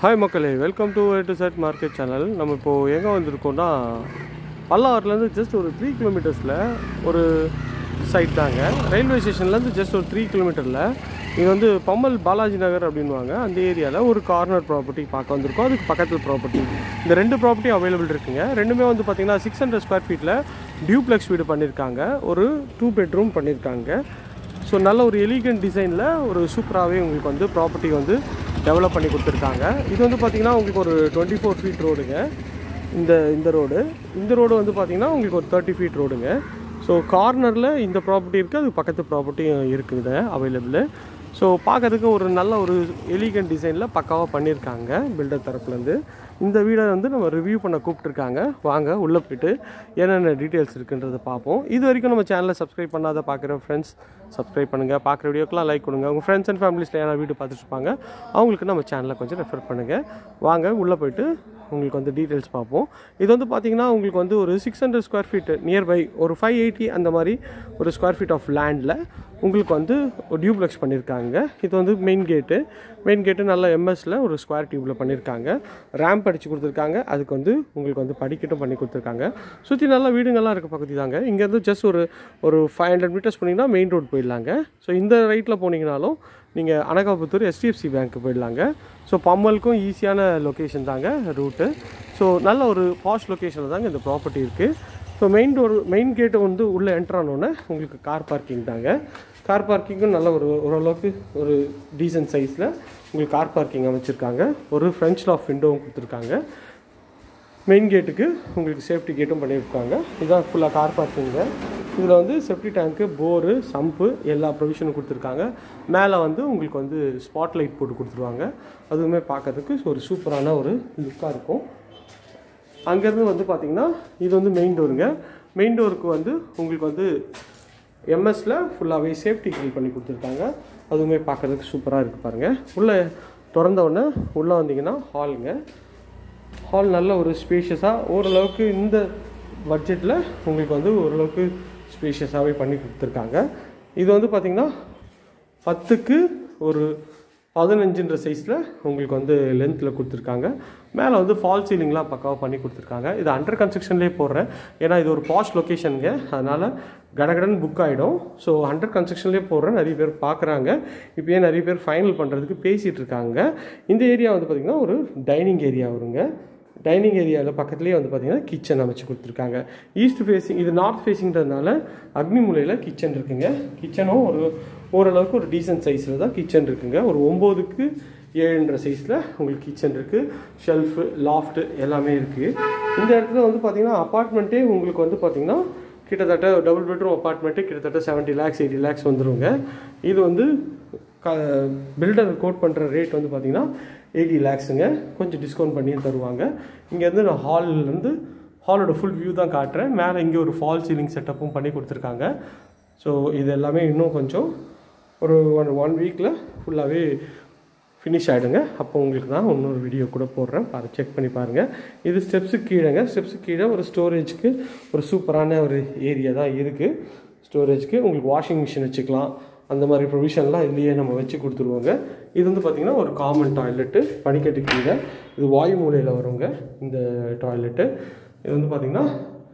hi மக்களே welcome to to set market channel நம்ம இப்போது எங்கே வந்திருக்கோம்னா பல்லாவரத்துலேருந்து ஜஸ்ட் ஒரு த்ரீ கிலோமீட்டர்ஸில் ஒரு சைட் தாங்க ரயில்வே ஸ்டேஷன்லேருந்து ஜஸ்ட் ஒரு த்ரீ கிலோமீட்டரில் இது வந்து பம்மல் பாலாஜி நகர் அப்படின்வாங்க அந்த ஏரியாவில் ஒரு கார்னர் ப்ராப்பர்ட்டி பார்க்க வந்திருக்கோம் அதுக்கு பக்கத்தில் ப்ராப்பர்ட்டி இந்த ரெண்டு ப்ராப்பர்ட்டி அவைலபிள் இருக்குங்க ரெண்டுமே வந்து பார்த்திங்கன்னா சிக்ஸ் ஹண்ட்ரட் ஸ்கொயர் ஃபீட்டில் டியூப்ளெக்ஸ் வீடு பண்ணியிருக்காங்க ஒரு டூ பெட்ரூம் பண்ணியிருக்காங்க ஸோ நல்ல ஒரு எலிகன்ட் டிசைனில் ஒரு சூப்பராகவே உங்களுக்கு வந்து ப்ராப்பர்ட்டி வந்து டெவலப் பண்ணி கொடுத்துருக்காங்க இது வந்து பார்த்திங்கன்னா உங்களுக்கு ஒரு டுவெண்ட்டி ஃபோர் ஃபீட் ரோடுங்க இந்த இந்த ரோடு இந்த ரோடு வந்து பார்த்திங்கன்னா உங்களுக்கு ஒரு தேர்ட்டி ஃபீட் ரோடுங்க ஸோ கார்னரில் இந்த ப்ராப்பர்ட்டி இருக்குது அது பக்கத்து ப்ராப்பர்ட்டியும் இருக்குது அவைலபிள் ஸோ பார்க்கறதுக்கு ஒரு நல்ல ஒரு எலிகன்ட் டிசைனில் பக்காவாக பண்ணியிருக்காங்க பில்டர் தரப்புலேருந்து இந்த வீடை வந்து நம்ம ரிவ்யூ பண்ண கூப்பிட்ருக்காங்க வாங்க உள்ளே போயிட்டு என்னென்ன டீட்டெயில்ஸ் இருக்குன்றதை பார்ப்போம் இது வரைக்கும் நம்ம சேனலை சப்ஸ்கிரைப் பண்ணாத பார்க்குற ஃப்ரெண்ட்ஸ் சப்ஸ்கிரைப் பண்ணுங்கள் பார்க்குற வீடியோக்கெலாம் லைக் கொடுங்க உங்கள் ஃப்ரெண்ட்ஸ் அண்ட் ஃபேமிலிஸில் யாரா வீடு பார்த்துட்டு இருப்பாங்க அவங்களுக்கு நம்ம சேனலை கொஞ்சம் ரெஃபர் பண்ணுங்கள் வாங்க உள்ளே போயிட்டு உங்களுக்கு வந்து டீட்டெயில்ஸ் பார்ப்போம் இது வந்து பார்த்தீங்கன்னா உங்களுக்கு வந்து ஒரு six hundred square feet nearby ஒரு ஃபைவ் எயிட்டி அந்த மாதிரி ஒரு ஸ்கொயர் ஃபீட் ஆஃப் லேண்டில் உங்களுக்கு வந்து ஒரு டியூப்ளெக்ஸ் பண்ணியிருக்காங்க இது வந்து மெயின் கேட்டு மெயின் கேட்டு நல்ல எம்எஸில் ஒரு ஸ்கொயர் டியூப்பில் பண்ணியிருக்காங்க ரேம்ப் அடித்து கொடுத்துருக்காங்க அதுக்கு வந்து உங்களுக்கு வந்து படிக்கட்டும் பண்ணி கொடுத்துருக்காங்க சுற்றி நல்ல வீடுங்கள்லாம் இருக்க பக்கத்து தாங்க இங்கேருந்து ஜஸ்ட் ஒரு ஒரு ஃபைவ் ஹண்ட்ரட் மீட்டர்ஸ் போனீங்கன்னா மெயின் ரோடு போயிடலாங்க ஸோ இந்த ரைட்டில் போனீங்கனாலும் நீங்கள் அனகாபுத்தூர் எஸ்டிஎஃப்சி பேங்க்கு போயிடலாங்க ஸோ பம்மலுக்கும் ஈஸியான லொக்கேஷன் தாங்க ரூட்டு ஸோ நல்ல ஒரு பாஷ் லொக்கேஷனில் தாங்க இந்த ப்ராப்பர்ட்டி இருக்குது ஸோ மெயின் டோர் மெயின் கேட்டை வந்து உள்ளே என்ட்ரு ஆனோடனே உங்களுக்கு கார் பார்க்கிங் தாங்க கார் பார்க்கிங்கும் நல்ல ஒரு ஓரளவுக்கு ஒரு டீசன்ட் சைஸில் உங்களுக்கு கார் பார்க்கிங் அமைச்சிருக்காங்க ஒரு ஃப்ரெஞ்ச் ஆஃப் விண்டோவும் கொடுத்துருக்காங்க மெயின் கேட்டுக்கு உங்களுக்கு சேஃப்டி கேட்டும் பண்ணியிருக்காங்க இதுதான் ஃபுல்லாக கார் பார்க்கிங்க இதில் வந்து செப்டி டேங்க்கு போரு சம்பு எல்லா ப்ரொவிஷனும் கொடுத்துருக்காங்க மேலே வந்து உங்களுக்கு வந்து ஸ்பாட் லைட் போட்டு கொடுத்துருவாங்க அதுவுமே பார்க்கறதுக்கு ஒரு சூப்பரான ஒரு லுக்காக இருக்கும் அங்கேருந்து வந்து பார்த்திங்கன்னா இது வந்து மெயின் டோருங்க மெயின் டோருக்கு வந்து உங்களுக்கு வந்து எம்எஸில் ஃபுல்லாகவே சேஃப்டி கில் பண்ணி கொடுத்துருக்காங்க அதுவுமே பார்க்குறதுக்கு சூப்பராக இருக்குது பாருங்கள் உள்ளே திறந்த உடனே உள்ளே வந்தீங்கன்னா ஹாலுங்க ஹால் நல்ல ஒரு ஸ்பேஷியஸாக ஓரளவுக்கு இந்த பட்ஜெட்டில் உங்களுக்கு வந்து ஓரளவுக்கு ஸ்பேஷியஸாகவே பண்ணி கொடுத்துருக்காங்க இது வந்து பார்த்திங்கன்னா பத்துக்கு ஒரு பதினஞ்சுன்ற சைஸில் உங்களுக்கு வந்து லென்த்தில் கொடுத்துருக்காங்க மேலே வந்து ஃபால் சீலிங்லாம் பக்காவாக பண்ணி கொடுத்துருக்காங்க இது அண்டர் கன்ஸ்ட்ரக்ஷன்லேயே போடுறேன் ஏன்னா இது ஒரு பாஷ் லொக்கேஷனுங்க அதனால் கடகடன் புக் ஆகிடும் ஸோ அண்டர் கன்ஸ்ட்ரக்ஷன்லேயே போடுறேன் நிறைய பேர் பார்க்குறாங்க இப்போயே நிறைய பேர் ஃபைனல் பண்ணுறதுக்கு பேசிகிட்டு இருக்காங்க இந்த ஏரியா வந்து பார்த்திங்கன்னா ஒரு டைனிங் ஏரியா வருங்க டைனிங் ஏரியாவில் பக்கத்துலேயே வந்து பார்த்திங்கன்னா கிச்சன் அமைச்சு கொடுத்துருக்காங்க ஈஸ்ட் ஃபேஸிங் இது நார்த் ஃபேஸிங்கிறதுனால அக்னிமுலையில் கிச்சன் இருக்குங்க கிச்சனும் ஒரு ஓரளவுக்கு ஒரு டீசன்ட் சைஸில் தான் கிச்சன் இருக்குங்க ஒரு ஒம்போதுக்கு ஏழுன்ற சைஸில் உங்களுக்கு கிச்சன் இருக்குது ஷெல்ஃபு லாஃப்ட்டு எல்லாமே இருக்குது இந்த இடத்துல வந்து பார்த்திங்கன்னா அப்பார்ட்மெண்ட்டே உங்களுக்கு வந்து பார்த்திங்கன்னா கிட்டத்தட்ட டபுள் பெட்ரூம் அப்பார்ட்மெண்ட்டு கிட்டத்தட்ட செவன்ட்டி லேக்ஸ் எயிட்டி லேக்ஸ் வந்துருங்க இது வந்து க பில்டர் கோட் பண்ணுற ரேட் வந்து பார்த்திங்கன்னா எயிட்டி லேக்ஸுங்க கொஞ்சம் டிஸ்கவுண்ட் பண்ணியும் தருவாங்க இங்கேருந்து நான் ஹால்லேருந்து ஹாலோட ஃபுல் வியூ தான் காட்டுறேன் மேலே இங்கே ஒரு ஃபால் சீலிங் செட்டப்பும் பண்ணி கொடுத்துருக்காங்க ஸோ இது எல்லாமே இன்னும் கொஞ்சம் ஒரு ஒன் ஒன் வீக்கில் ஃபுல்லாகவே ஃபினிஷ் ஆகிடுங்க அப்போ உங்களுக்கு தான் இன்னொரு வீடியோ கூட போடுறேன் பாரு செக் பண்ணி பாருங்கள் இது ஸ்டெப்ஸுக்கு கீழேங்க ஸ்டெப்ஸுக்கு கீழே ஒரு ஸ்டோரேஜ்க்கு ஒரு சூப்பரான ஒரு ஏரியா தான் இருக்குது ஸ்டோரேஜ்க்கு உங்களுக்கு வாஷிங் மிஷின் வச்சுக்கலாம் அந்த மாதிரி ப்ரொவிஷன்லாம் இதுலேயே நம்ம வச்சு கொடுத்துருவோங்க இது வந்து பார்த்திங்கன்னா ஒரு காமன் டாய்லெட்டு பனிக்கட்டு கீழே இது வாயு மூலையில் வருங்க இந்த டாய்லெட்டு இது வந்து பார்த்திங்கன்னா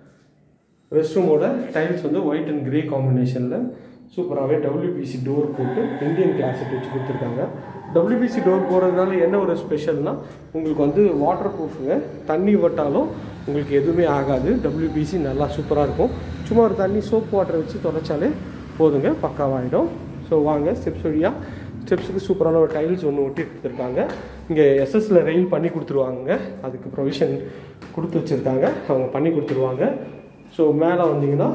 ரெஸ்ட் ரூமோட டைல்ஸ் வந்து ஒயிட் அண்ட் கிரே காம்பினேஷனில் சூப்பராகவே டபிள்யூபிசி டோர் போட்டு இந்தியன் கிளாஸெட் வச்சு கொடுத்துருக்காங்க டபிள்யூபிசி டோர் போடுறதுனால என்ன ஒரு ஸ்பெஷல்னால் உங்களுக்கு வந்து வாட்டர் ப்ரூஃபுங்க தண்ணி பட்டாலும் உங்களுக்கு எதுவுமே ஆகாது டபிள்யூபிசி நல்லா சூப்பராக இருக்கும் சும்மா ஒரு தண்ணி சோப் வாட்டர் வச்சு தொடச்சாலே போதுங்க பக்காவாகிடும் ஸோ வாங்க ஸ்டெப்ஸ் வழியாக ஸ்டெப்ஸுக்கு சூப்பரான ஒரு டைல்ஸ் ஒன்று ஒட்டி கொடுத்துருக்காங்க இங்கே எஸ்எஸ்ல ரெயில் பண்ணி கொடுத்துருவாங்க அதுக்கு ப்ரொவிஷன் கொடுத்து வச்சுருக்காங்க அவங்க பண்ணி கொடுத்துருவாங்க ஸோ மேலே வந்தீங்கன்னா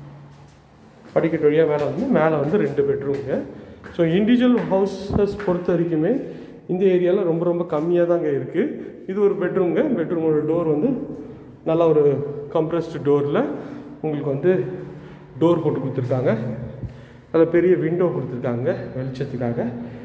படிக்கட்டு வழியாக மேலே வந்து மேலே வந்து ரெண்டு பெட்ரூமுங்க ஸோ இண்டிவிஜுவல் ஹவுசஸ் பொறுத்த வரைக்குமே இந்த ஏரியாவில் ரொம்ப ரொம்ப கம்மியாக தாங்க இருக்குது இது ஒரு பெட்ரூம்ங்க பெட்ரூமோட டோர் வந்து நல்ல ஒரு கம்ப்ரஸ்டு டோரில் உங்களுக்கு வந்து டோர் போட்டு கொடுத்துருக்காங்க அதில் பெரிய விண்டோ கொடுத்துருக்காங்க வெளிச்சத்துக்காக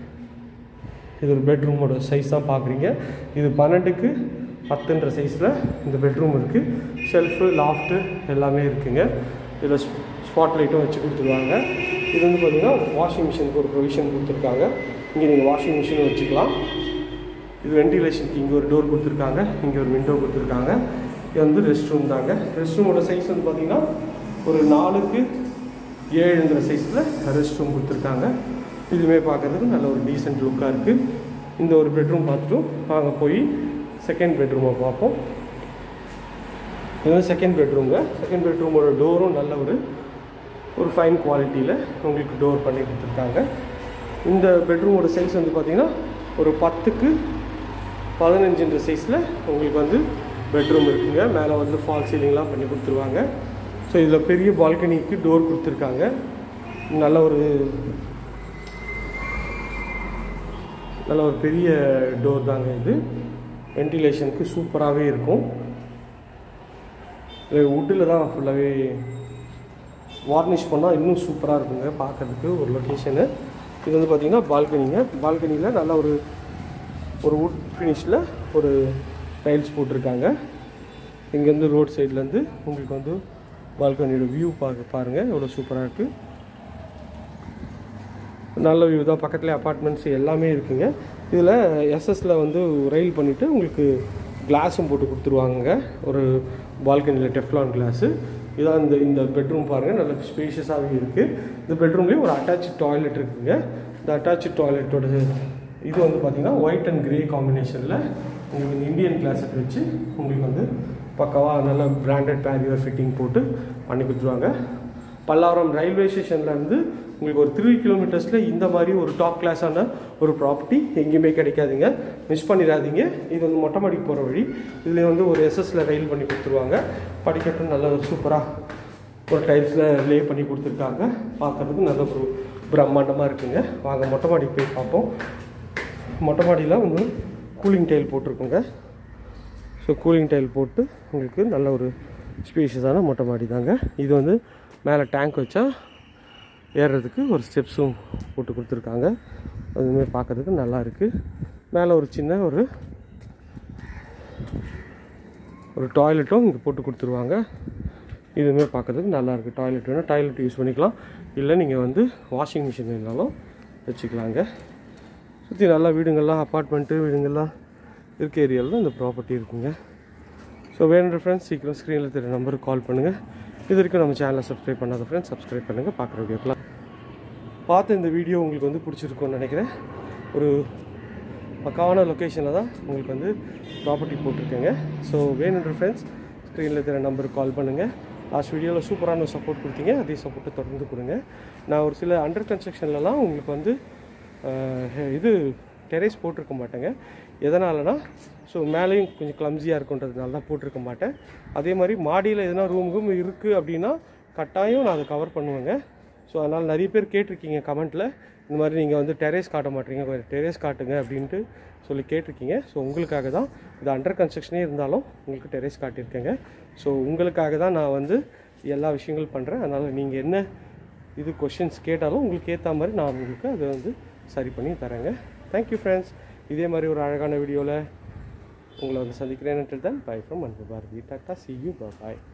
இது ஒரு பெட்ரூமோட சைஸ் தான் பார்க்குறீங்க இது பன்னெண்டுக்கு பத்துன்ற சைஸில் இந்த பெட்ரூம் இருக்குது ஷெல்ஃபு லாஃப்ட்டு எல்லாமே இருக்குங்க இதில் ஸ்பாட் லைட்டும் வச்சு கொடுத்துருவாங்க இது வந்து பார்த்திங்கன்னா வாஷிங் மிஷினுக்கு ஒரு ப்ரொவிஷன் கொடுத்துருக்காங்க இங்கே நீங்கள் வாஷிங் மிஷினும் வச்சுக்கலாம் இது வென்டிலேஷனுக்கு இங்கே ஒரு டோர் கொடுத்துருக்காங்க இங்கே ஒரு விண்டோ கொடுத்துருக்காங்க இது வந்து ரெஸ்ட் ரூம் தாங்க ரெஸ்ட் ரூமோட சைஸ் வந்து பார்த்தீங்கன்னா ஒரு நாலுக்கு ஏழுங்கிற சைஸில் ரெஸ்ட் ரூம் கொடுத்துருக்காங்க இதுவுமே பார்க்கறதுக்கு நல்ல ஒரு டீசென்ட் லுக்காக இருக்குது இந்த ஒரு பெட்ரூம் பார்த்துட்டும் வாங்க போய் செகண்ட் பெட்ரூமை பார்ப்போம் இது வந்து செகண்ட் பெட்ரூம்ங்க செகண்ட் பெட்ரூமோட டோரும் நல்ல ஒரு ஒரு ஃபைன் குவாலிட்டியில் உங்களுக்கு டோர் பண்ணி கொடுத்துருக்காங்க இந்த பெட்ரூமோட சைஸ் வந்து பார்த்திங்கன்னா ஒரு பத்துக்கு பதினஞ்சுன்ற சைஸில் உங்களுக்கு வந்து பெட்ரூம் இருக்குங்க மேலே வந்து ஃபால் சீலிங்லாம் பண்ணி கொடுத்துருவாங்க ஸோ இதில் பெரிய பால்கனிக்கு டோர் கொடுத்துருக்காங்க நல்ல ஒரு நல்ல ஒரு பெரிய டோர் தாங்க இது வென்டிலேஷனுக்கு சூப்பராகவே இருக்கும் வுட்டில் தான் ஃபுல்லாகவே வார்னிஷ் பண்ணால் இன்னும் சூப்பராக இருக்குங்க பார்க்கறதுக்கு ஒரு லொக்கேஷனு இது வந்து பார்த்திங்கன்னா பால்கனிங்க பால்கனியில் நல்ல ஒரு ஒரு வுட் ஃபினிஷில் ஒரு டைல்ஸ் போட்டிருக்காங்க இங்கேருந்து ரோட் சைட்லேருந்து உங்களுக்கு வந்து பால்கனியோட வியூ பார்க்க பாருங்கள் எவ்வளோ சூப்பராக இருக்குது நல்ல வியூ தான் பக்கத்துலேயே அப்பார்ட்மெண்ட்ஸ் எல்லாமே இருக்குங்க இதில் எஸ்எஸ்ல வந்து ரயில் பண்ணிவிட்டு உங்களுக்கு கிளாஸும் போட்டு கொடுத்துருவாங்க ஒரு பால்கனியில் டெஃப்லான் கிளாஸு இதான் இந்த இந்த பெட்ரூம் பாருங்கள் நல்ல ஸ்பேஷியஸாகவே இருக்குது இந்த பெட்ரூம்லேயும் ஒரு அட்டாச் டாய்லெட் இருக்குங்க இந்த அட்டாச் டாய்லெட்டோட இது வந்து பார்த்திங்கன்னா ஒயிட் அண்ட் கிரே காம்பினேஷனில் உங்களுக்கு இந்த இந்தியன் கிளாஸட் வச்சு உங்களுக்கு வந்து பக்காவாக நல்ல பிராண்டட் பேரியர் ஃபிட்டிங் போட்டு பண்ணி கொடுத்துருவாங்க பல்லாவரம் ரயில்வே ஸ்டேஷன்லேருந்து உங்களுக்கு ஒரு த்ரீ கிலோமீட்டர்ஸில் இந்த மாதிரி ஒரு டாப் கிளாஸான ஒரு ப்ராப்பர்ட்டி எங்கேயுமே கிடைக்காதுங்க மிஸ் பண்ணிடாதீங்க இது வந்து மொட்டை மாடிக்கு போகிற வழி இதில் வந்து ஒரு எஸ்எஸ்ல ரயில் பண்ணி கொடுத்துருவாங்க படிக்கட்டும் நல்ல ஒரு சூப்பராக ஒரு டைல்ஸில் லே பண்ணி கொடுத்துருக்காங்க பார்க்கறதுக்கு நல்ல ஒரு பிரம்மாண்டமாக இருக்குங்க வாங்க மொட்டை மாடிக்கு போய் பார்ப்போம் மொட்டை மாடியில் வந்து கூலிங் டைல் போட்டிருக்குங்க ஸோ கூலிங் டைல் போட்டு உங்களுக்கு நல்ல ஒரு ஸ்பேஷியஸான மொட்டை மாடி தாங்க இது வந்து மேலே டேங்க் வச்சா ஏறுறதுக்கு ஒரு ஸ்டெப்ஸும் போட்டு கொடுத்துருக்காங்க அதுவுமே பார்க்கறதுக்கு நல்லா இருக்குது மேலே ஒரு சின்ன ஒரு ஒரு டாய்லெட்டும் இங்கே போட்டு கொடுத்துருவாங்க இதுவுமே பார்க்கறதுக்கு நல்லா இருக்குது டாய்லெட் வேணால் டாய்லெட் யூஸ் பண்ணிக்கலாம் இல்லை நீங்கள் வந்து வாஷிங் மிஷின் வேணாலும் வச்சுக்கலாங்க சுற்றி நல்லா வீடுங்கள்லாம் அப்பார்ட்மெண்ட்டு வீடுங்கள்லாம் இருக்க ஏரியாவில் தான் இந்த ப்ராப்பர்ட்டி இருக்குங்க ஸோ வேணுன்ற ஃப்ரெண்ட்ஸ் சீக்கிரம் ஸ்க்ரீனில் தெரிய நம்பருக்கு கால் பண்ணுங்கள் இது வரைக்கும் நம்ம சேனலை சப்ஸ்கிரைப் பண்ணாத ஃப்ரெண்ட்ஸ் சப்ஸ்கிரைப் பண்ணுங்கள் பார்க்குற வீடியோக்கெலாம் பார்த்து இந்த வீடியோ உங்களுக்கு வந்து பிடிச்சிருக்கும்னு நினைக்கிறேன் ஒரு பக்காவான லொக்கேஷனில் தான் உங்களுக்கு வந்து ப்ராப்பர்ட்டி போட்டிருக்கேங்க ஸோ வேணுன்ற ஃப்ரெண்ட்ஸ் ஸ்க்ரீனில் தெரிய நம்பருக்கு கால் பண்ணுங்கள் லாஸ்ட் வீடியோவில் சூப்பரான சப்போர்ட் கொடுத்தீங்க அதே சப்போர்ட்டை தொடர்ந்து கொடுங்க நான் ஒரு சில அண்டர் கன்ஸ்ட்ரக்ஷன்லலாம் உங்களுக்கு வந்து அஹ், இது டெரேஸ் போட்டிருக்க மாட்டேங்க எதனாலனா ஸோ மேலேயும் கொஞ்சம் கிளம்ஸியாக இருக்குன்றதுனால தான் போட்டிருக்க மாட்டேன் அதே மாதிரி மாடியில் எதனா ரூம் ரூம் இருக்குது அப்படின்னா கட்டாயம் நான் அதை கவர் பண்ணுவேங்க ஸோ அதனால் நிறைய பேர் கேட்டிருக்கீங்க கமெண்ட்டில் இந்த மாதிரி நீங்கள் வந்து டெரேஸ் காட்ட மாட்டீங்க டெரேஸ் காட்டுங்க அப்படின்ட்டு சொல்லி கேட்டிருக்கீங்க ஸோ உங்களுக்காக தான் இது அண்டர் கன்ஸ்ட்ரக்ஷனே இருந்தாலும் உங்களுக்கு டெரேஸ் காட்டியிருக்கேங்க ஸோ உங்களுக்காக தான் நான் வந்து எல்லா விஷயங்களும் பண்ணுறேன் அதனால் நீங்கள் என்ன இது கொஷின்ஸ் கேட்டாலும் உங்களுக்கு ஏற்ற மாதிரி நான் உங்களுக்கு அதை வந்து சரி பண்ணி தரேங்க தேங்க்யூ ஃப்ரெண்ட்ஸ் இதே மாதிரி ஒரு அழகான வீடியோவில் உங்களை வந்து சந்திக்கிறேன் தான் bye from Anbu Bharathi tata see you bye